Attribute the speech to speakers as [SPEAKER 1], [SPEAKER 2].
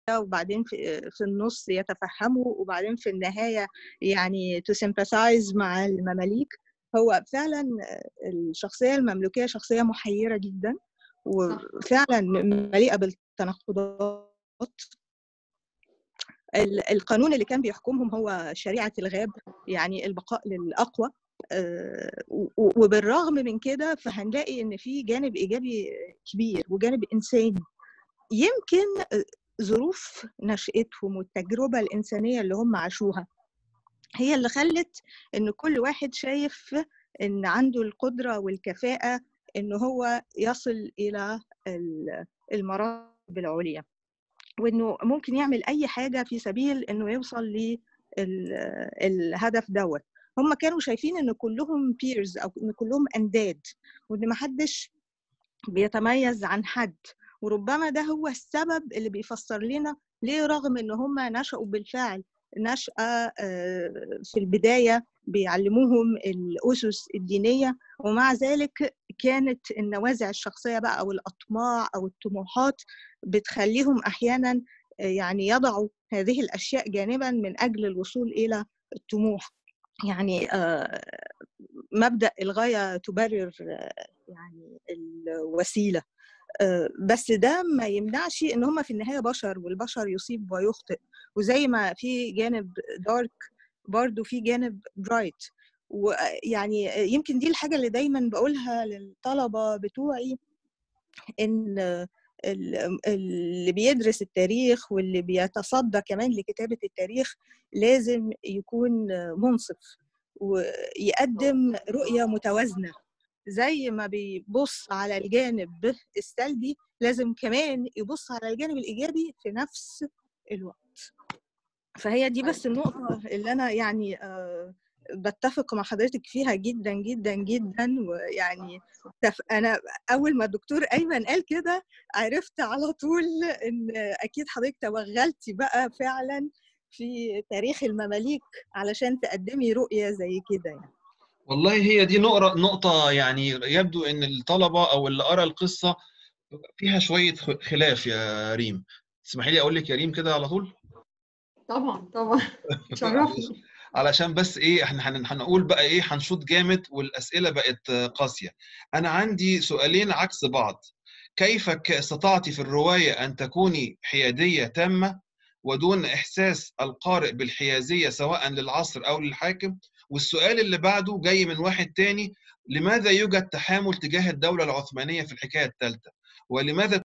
[SPEAKER 1] وبعدين في, في النص يتفهموا وبعدين في النهاية يعني to sympathize مع المماليك هو فعلا الشخصية المملوكية شخصية محيرة جدا وفعلا مليئة بالتناقضات القانون اللي كان بيحكمهم هو شريعة الغاب يعني البقاء للأقوى وبالرغم من كده فهنلاقي ان في جانب ايجابي كبير وجانب انساني يمكن ظروف نشأتهم والتجربة الإنسانية اللي هم عاشوها هي اللي خلت إن كل واحد شايف إن عنده القدرة والكفاءة إن هو يصل إلى المراتب العليا وإنه ممكن يعمل أي حاجة في سبيل إنه يوصل للهدف دوت هم كانوا شايفين إن كلهم بيرز أو إن كلهم أنداد وإن محدش بيتميز عن حد وربما ده هو السبب اللي بيفسر لنا ليه رغم ان هم نشأوا بالفعل نشأة في البداية بيعلموهم الأسس الدينية ومع ذلك كانت النوازع الشخصية بقى أو الأطماع أو الطموحات بتخليهم أحيانا يعني يضعوا هذه الأشياء جانبا من أجل الوصول إلى الطموح يعني مبدأ الغاية تبرر يعني الوسيلة بس ده ما يمنعش ان هم في النهايه بشر والبشر يصيب ويخطئ وزي ما في جانب دارك برضو في جانب برايت ويعني يمكن دي الحاجه اللي دايما بقولها للطلبه بتوعي ان اللي بيدرس التاريخ واللي بيتصدى كمان لكتابه التاريخ لازم يكون منصف ويقدم رؤيه متوازنه زي ما بيبص على الجانب السلبي لازم كمان يبص على الجانب الايجابي في نفس الوقت فهي دي بس النقطه اللي انا يعني آه بتفق مع حضرتك فيها جدا جدا جدا ويعني انا اول ما الدكتور ايمن قال كده عرفت على طول ان اكيد حضرتك توغلتي بقى فعلا في تاريخ المماليك علشان تقدمي رؤيه زي كده يعني
[SPEAKER 2] والله هي دي نقطة نقطة يعني يبدو إن الطلبة أو اللي قرأ القصة فيها شوية خلاف يا ريم تسمحي لي أقول لك يا ريم كده على طول؟
[SPEAKER 3] طبعا طبعا شرفني
[SPEAKER 2] علشان بس ايه احنا هنقول بقى ايه هنشوط جامد والاسئله بقت قاسيه انا عندي سؤالين عكس بعض كيف استطعتي في الروايه ان تكوني حياديه تامه ودون احساس القارئ بالحيازيه سواء للعصر او للحاكم والسؤال اللي بعده جاي من واحد تاني لماذا يوجد تحامل تجاه الدولة العثمانية في الحكاية الثالثة ولماذا